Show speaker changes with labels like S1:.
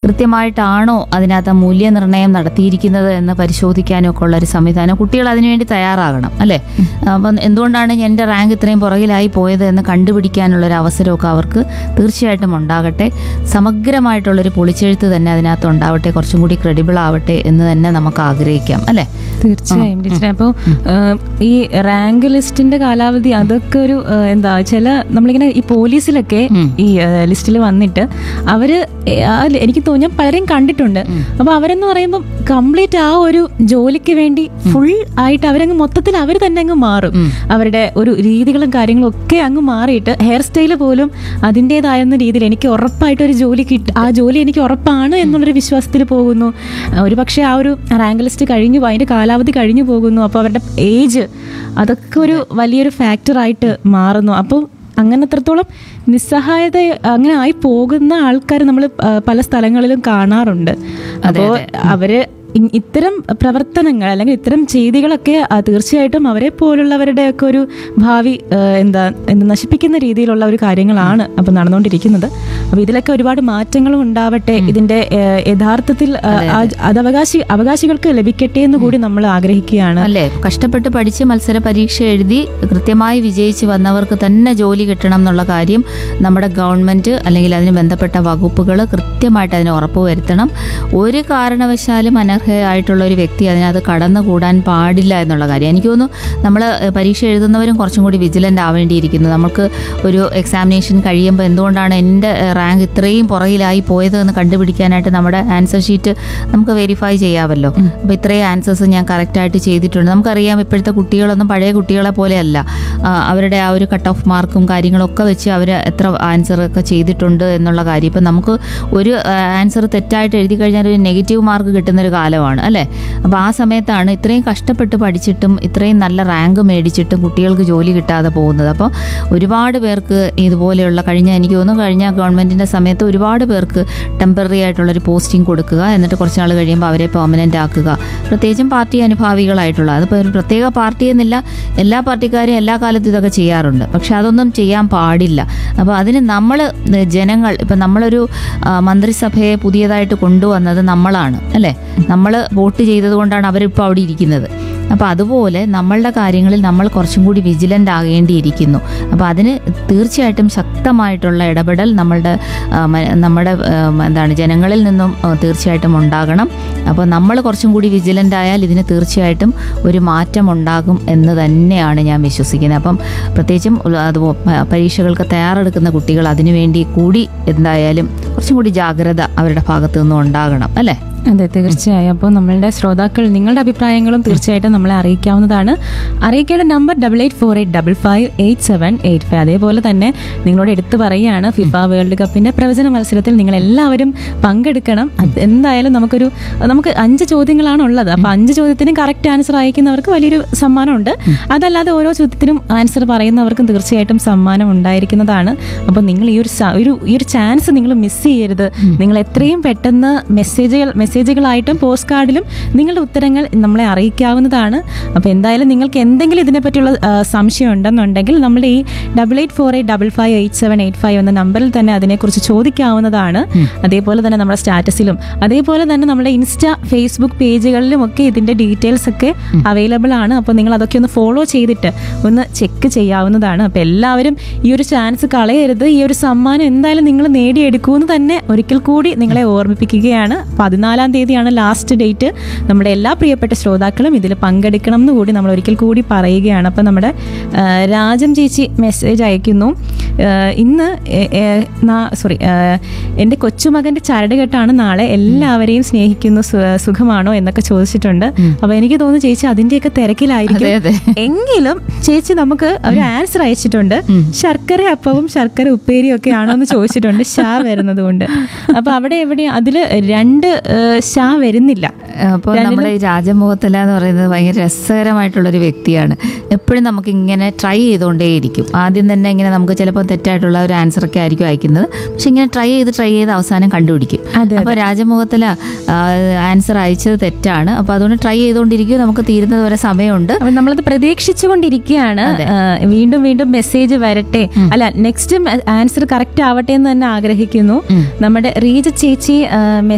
S1: കൃത്യമായിട്ടാണോ അതിനകത്ത് മൂല്യനിർണ്ണയം നടത്തിയിരിക്കുന്നത് എന്ന് പരിശോധിക്കാനും ഒക്കെ ഉള്ള ഒരു സംവിധാനം കുട്ടികൾ അതിനുവേണ്ടി തയ്യാറാകണം അല്ലേ അപ്പം എന്തുകൊണ്ടാണ് എൻ്റെ റാങ്ക് ഇത്രയും പുറകിലായി പോയത് എന്ന് കണ്ടുപിടിക്കാനുള്ള ഒരു അവസരമൊക്കെ അവർക്ക് തീർച്ചയായിട്ടും ഉണ്ടാകട്ടെ സമഗ്രമായിട്ടുള്ളൊരു പൊളിച്ചെഴുത്ത് തന്നെ അതിനകത്ത് ഉണ്ടാവട്ടെ കുറച്ചും കൂടി ക്രെഡിബിൾ ആവട്ടെ എന്ന് തന്നെ നമുക്ക് ആഗ്രഹിക്കാം അല്ലേ
S2: തീർച്ചയായും ടീച്ചറെ അപ്പോൾ ഈ റാങ്ക് ലിസ്റ്റിന്റെ കാലാവധി അതൊക്കെ ഒരു ആ, എന്താ ചില നമ്മളിങ്ങനെ ഈ പോലീസിലൊക്കെ ഈ ലിസ്റ്റിൽ വന്നിട്ട് അവര് ഏ, ആ, എനിക്ക് തോന്നി ഞാൻ പലരെയും കണ്ടിട്ടുണ്ട് അപ്പൊ അവരെന്ന് പറയുമ്പോൾ കംപ്ലീറ്റ് ആ ഒരു ജോലിക്ക് വേണ്ടി ഫുൾ ആയിട്ട് അവരങ്ങ് മൊത്തത്തിൽ അവർ തന്നെ അങ്ങ് മാറും അവരുടെ ഒരു രീതികളും കാര്യങ്ങളും ഒക്കെ അങ്ങ് മാറിയിട്ട് ഹെയർ സ്റ്റൈൽ പോലും അതിൻ്റെതായിരുന്ന രീതിയിൽ എനിക്ക് ഉറപ്പായിട്ട് ഒരു ജോലി കിട്ടും ആ ജോലി എനിക്ക് ഉറപ്പാണ് എന്നുള്ളൊരു വിശ്വാസത്തിൽ പോകുന്നു ഒരു പക്ഷേ ആ ഒരു റാങ്ക് ലിസ്റ്റ് കഴിഞ്ഞു പോ- അതിന്റെ കാലാവധി കഴിഞ്ഞു പോകുന്നു അപ്പോൾ അവരുടെ ഏജ് അതൊക്കെ ഒരു വലിയൊരു ഫാക്ടറായിട്ട് മാറുന്നു അപ്പോൾ അങ്ങനെ അത്രത്തോളം നിസ്സഹായത അങ്ങനെ ആയി പോകുന്ന ആൾക്കാർ നമ്മൾ പല സ്ഥലങ്ങളിലും കാണാറുണ്ട് അപ്പോൾ അവര് ഇ- ഇത്തരം പ്രവർത്തനങ്ങൾ അല്ലെങ്കിൽ ഇത്തരം ചെയ്തികളൊക്കെ ആ, തീർച്ചയായിട്ടും അവരെ പോലുള്ളവരുടെ ഒക്കെ ഒരു ഭാവി ആ, എന്താ എന്താ നശിപ്പിക്കുന്ന രീതിയിലുള്ള ഒരു കാര്യങ്ങളാണ് അപ്പം നടന്നുകൊണ്ടിരിക്കുന്നത് അപ്പോൾ ഇതിലൊക്കെ ഒരുപാട് മാറ്റങ്ങളും ഉണ്ടാവട്ടെ ഇതിന്റെ ആ, യഥാർത്ഥത്തിൽ ആ, ആ- അത് അവകാശി അവകാശികൾക്ക് ലഭിക്കട്ടെ എന്ന് കൂടി നമ്മൾ ആഗ്രഹിക്കുകയാണ്
S1: അല്ലേ കഷ്ടപ്പെട്ട് പഠിച്ച് മത്സര പരീക്ഷ എഴുതി കൃത്യമായി വിജയിച്ച് വന്നവർക്ക് തന്നെ ജോലി കിട്ടണം എന്നുള്ള കാര്യം നമ്മുടെ ഗവൺമെന്റ് അല്ലെങ്കിൽ അതിന് ബന്ധപ്പെട്ട വകുപ്പുകൾ കൃത്യമായിട്ട് അതിന് ഉറപ്പുവരുത്തണം ഒരു കാരണവശാലും അനർഹയായിട്ടുള്ള ഒരു വ്യക്തി അതിനകത്ത് കടന്നുകൂടാൻ പാടില്ല എന്നുള്ള കാര്യം എനിക്ക് തോന്നുന്നു നമ്മൾ പരീക്ഷ എഴുതുന്നവരും കുറച്ചും കൂടി വിജിലൻ്റ് ആവേണ്ടിയിരിക്കുന്നു നമുക്ക് ഒരു എക്സാമിനേഷൻ കഴിയുമ്പോൾ എന്തുകൊണ്ടാണ് എൻ്റെ റാങ്ക് ഇത്രയും പുറകിലായി പോയത് എന്ന് കണ്ടുപിടിക്കാനായിട്ട് നമ്മുടെ ആൻസർ ഷീറ്റ് നമുക്ക് വെരിഫൈ ചെയ്യാമല്ലോ അപ്പോൾ ഇത്രയും ആൻസേഴ്സ് ഞാൻ കറക്റ്റായിട്ട് ചെയ്തിട്ടുണ്ട് നമുക്കറിയാം ഇപ്പോഴത്തെ കുട്ടികളൊന്നും പഴയ കുട്ടികളെ പോലെയല്ല ആ, അവരുടെ ആ ഒരു കട്ട് ഓഫ് മാർക്കും കാര്യങ്ങളൊക്കെ വെച്ച് അവർ എത്ര ആൻസർ ഒക്കെ ചെയ്തിട്ടുണ്ട് എന്നുള്ള കാര്യം ഇപ്പം നമുക്ക് ഒരു ആൻസർ തെറ്റായിട്ട് എഴുതി കഴിഞ്ഞാൽ ഒരു നെഗറ്റീവ് മാർക്ക് കിട്ടുന്നൊരു കാലമാണ് അല്ലേ അപ്പോൾ ആ സമയത്താണ് ഇത്രയും കഷ്ടപ്പെട്ട് പഠിച്ചിട്ടും ഇത്രയും നല്ല റാങ്ക് മേടിച്ചിട്ടും കുട്ടികൾക്ക് ജോലി കിട്ടാതെ പോകുന്നത് അപ്പോൾ ഒരുപാട് പേർക്ക് ഇതുപോലെയുള്ള കഴിഞ്ഞ എനിക്ക് തോന്നുന്നു കഴിഞ്ഞ ഗവൺമെൻറ്റിൻ്റെ സമയത്ത് ഒരുപാട് പേർക്ക് ടെമ്പററി ആയിട്ടുള്ളൊരു പോസ്റ്റിംഗ് കൊടുക്കുക എന്നിട്ട് കുറച്ച് നാൾ കഴിയുമ്പോൾ അവരെ പെർമനൻ്റ് ആക്കുക പ്രത്യേകിച്ചും പാർട്ടി അനുഭാവികളായിട്ടുള്ള അതിപ്പോൾ ഒരു പ്രത്യേക പാർട്ടി എന്നില്ല എല്ലാ പാർട്ടിക്കാരും എല്ലാ കാലത്തും ഇതൊക്കെ ചെയ്യാറുണ്ട് പക്ഷെ അതൊന്നും ചെയ്യാൻ പാടില്ല അപ്പോൾ അതിന് നമ്മൾ ജനങ്ങൾ ഇപ്പം നമ്മളൊരു ആ, മന്ത്രിസഭയെ പുതിയതായിട്ട് കൊണ്ടുവന്നത് നമ്മളാണ് അല്ലേ നമ്മൾ വോട്ട് ചെയ്തത് കൊണ്ടാണ് അവരിപ്പോൾ അവിടെ ഇരിക്കുന്നത് അപ്പോൾ അതുപോലെ നമ്മളുടെ കാര്യങ്ങളിൽ നമ്മൾ കുറച്ചും കൂടി വിജിലൻ്റ് ആകേണ്ടിയിരിക്കുന്നു അപ്പോൾ അതിന് തീർച്ചയായിട്ടും ശക്തമായിട്ടുള്ള ഇടപെടൽ നമ്മളുടെ ആ, മ- നമ്മുടെ ആ, എന്താണ് ജനങ്ങളിൽ നിന്നും ആ, തീർച്ചയായിട്ടും ഉണ്ടാകണം അപ്പോൾ നമ്മൾ കുറച്ചും കൂടി വിജിലൻ്റ് ആയാൽ ഇതിന് തീർച്ചയായിട്ടും ഒരു മാറ്റം ഉണ്ടാകും എന്ന് തന്നെയാണ് ഞാൻ വിശ്വസിക്കുന്നത് അപ്പം പ്രത്യേകിച്ചും ഉള്ള- അത് പ- പരീക്ഷകൾക്ക് തയ്യാറെടുക്കുന്ന കുട്ടികൾ അതിനുവേണ്ടി കൂടി എന്തായാലും കുറച്ചും കൂടി ജാഗ്രത അവരുടെ ഭാഗത്തു നിന്നും ഉണ്ടാകണം അല്ലേ
S2: അതെ തീർച്ചയായും അപ്പോൾ നമ്മളുടെ ശ്രോതാക്കൾ നിങ്ങളുടെ അഭിപ്രായങ്ങളും തീർച്ചയായിട്ടും നമ്മളെ അറിയിക്കാവുന്നതാണ് അറിയിക്കേണ്ട number double eight four eight double five eight seven eight five അതേപോലെ തന്നെ നിങ്ങളോട് എടുത്തു പറയുകയാണ് ഫിഫ വേൾഡ് കപ്പിന്റെ പ്രവചന മത്സരത്തിൽ നിങ്ങൾ എല്ലാവരും പങ്കെടുക്കണം അത് എന്തായാലും നമുക്കൊരു നമുക്ക് അഞ്ച് ചോദ്യങ്ങളാണ് ഉള്ളത് അപ്പോൾ അഞ്ച് ചോദ്യത്തിനും കറക്റ്റ് ആൻസർ അയക്കുന്നവർക്ക് വലിയൊരു സമ്മാനമുണ്ട് അതല്ലാതെ ഓരോ ചോദ്യത്തിനും ആൻസർ പറയുന്നവർക്കും തീർച്ചയായിട്ടും സമ്മാനം ഉണ്ടായിരിക്കുന്നതാണ് അപ്പോൾ നിങ്ങൾ ഈ ഒരു സ- ഒരു ഈ ഒരു ചാൻസ് നിങ്ങൾ മിസ് ചെയ്യരുത് നിങ്ങൾ എത്രയും പെട്ടെന്ന് മെസ്സേജുകൾ മെസ്സേജുകളായിട്ടും പോസ്റ്റ് കാർഡിലും നിങ്ങളുടെ ഉത്തരങ്ങൾ നമ്മളെ അറിയിക്കാവുന്നതാണ് അപ്പോൾ എന്തായാലും നിങ്ങൾക്ക് എന്തെങ്കിലും ഇതിനെപ്പറ്റിയുള്ള ആ, സംശയം ഉണ്ടെന്നുണ്ടെങ്കിൽ നമ്മുടെ ഈ double eight four eight double five eight seven eight five എന്ന നമ്പറിൽ തന്നെ അതിനെക്കുറിച്ച് ചോദിക്കാവുന്നതാണ് അതേപോലെ തന്നെ നമ്മുടെ സ്റ്റാറ്റസിലും അതേപോലെ തന്നെ നമ്മുടെ ഇൻസ്റ്റ ഫേസ്ബുക്ക് പേജുകളിലും ഒക്കെ ഇതിന്റെ ഡീറ്റെയിൽസ് ഒക്കെ അവൈലബിൾ ആണ് അപ്പോൾ നിങ്ങൾ അതൊക്കെ ഒന്ന് ഫോളോ ചെയ്തിട്ട് ഒന്ന് ചെക്ക് ചെയ്യാവുന്നതാണ് അപ്പോൾ എല്ലാവരും ഈ ഒരു ചാൻസ് കളയരുത് ഈ ഒരു സമ്മാനം എന്തായാലും നിങ്ങൾ നേടിയെടുക്കുമെന്ന് തന്നെ ഒരിക്കൽ കൂടി നിങ്ങളെ ഓർമ്മിപ്പിക്കുകയാണ് പതിനാലാം തീയതിയാണ് ലാസ്റ്റ് ഡേറ്റ് നമ്മുടെ എല്ലാ പ്രിയപ്പെട്ട ശ്രോതാക്കളും ഇതിൽ പങ്കെടുക്കണം എന്ന് കൂടി നമ്മൾ ഒരിക്കൽ കൂടി പറയുകയാണ് അപ്പോൾ നമ്മുടെ ആ, രാജം ചേച്ചി മെസ്സേജ് അയക്കുന്നു ആ, ഇന്ന് സോറി എൻ്റെ കൊച്ചുമകൻ്റെ ചരടുകെട്ടാണ് നാളെ എല്ലാവരെയും സ്നേഹിക്കുന്നു സു- സുഖമാണോ എന്നൊക്കെ ചോദിച്ചിട്ടുണ്ട് അപ്പോൾ എനിക്ക് തോന്നുന്നു ചേച്ചി അതിൻ്റെയൊക്കെ തിരക്കിലായിരിക്കും
S1: അതെ അതെ
S2: എങ്കിലും ചേച്ചി നമുക്ക് ഒരു ആൻസർ അയച്ചിട്ടുണ്ട് ശർക്കര അപ്പവും ശർക്കര ഉപ്പേരിയും ഒക്കെ ആണോ എന്ന് ചോദിച്ചിട്ടുണ്ട് ഷാ വരുന്നത് കൊണ്ട് അപ്പൊ അവിടെ എവിടെ അതില് രണ്ട് ഏഹ്, ഷാ വരുന്നില്ല
S1: അപ്പോൾ നമ്മുടെ ഈ രാജമുഖത്തല എന്ന് പറയുന്നത് ഭയങ്കര രസകരമായിട്ടുള്ളൊരു വ്യക്തിയാണ് എപ്പോഴും നമുക്ക് ഇങ്ങനെ ട്രൈ ചെയ്തുകൊണ്ടേയിരിക്കും ആദ്യം തന്നെ ഇങ്ങനെ നമുക്ക് ചിലപ്പോൾ തെറ്റായിട്ടുള്ള ഒരു ആൻസർ ഒക്കെ ആയിരിക്കും അയക്കുന്നത് പക്ഷെ ഇങ്ങനെ ട്രൈ ചെയ്ത് ട്രൈ ചെയ്ത് അവസാനം കണ്ടുപിടിക്കും
S2: അതെ,
S1: അപ്പോൾ രാജമുഖത്തല ആൻസർ അയച്ചത് തെറ്റാണ് അപ്പോൾ അതുകൊണ്ട് ട്രൈ ചെയ്തുകൊണ്ടിരിക്കും നമുക്ക് തീരുന്നത് വരെ സമയമുണ്ട്
S2: അപ്പൊ നമ്മളത് പ്രതീക്ഷിച്ചുകൊണ്ടിരിക്കുകയാണ് ഏഹ്, വീണ്ടും വീണ്ടും മെസ്സേജ് വരട്ടെ അല്ല നെക്സ്റ്റ് ആൻസർ കറക്റ്റ് ആവട്ടെ എന്ന് തന്നെ ആഗ്രഹിക്കുന്നു നമ്മുടെ റീജ ചേച്ചി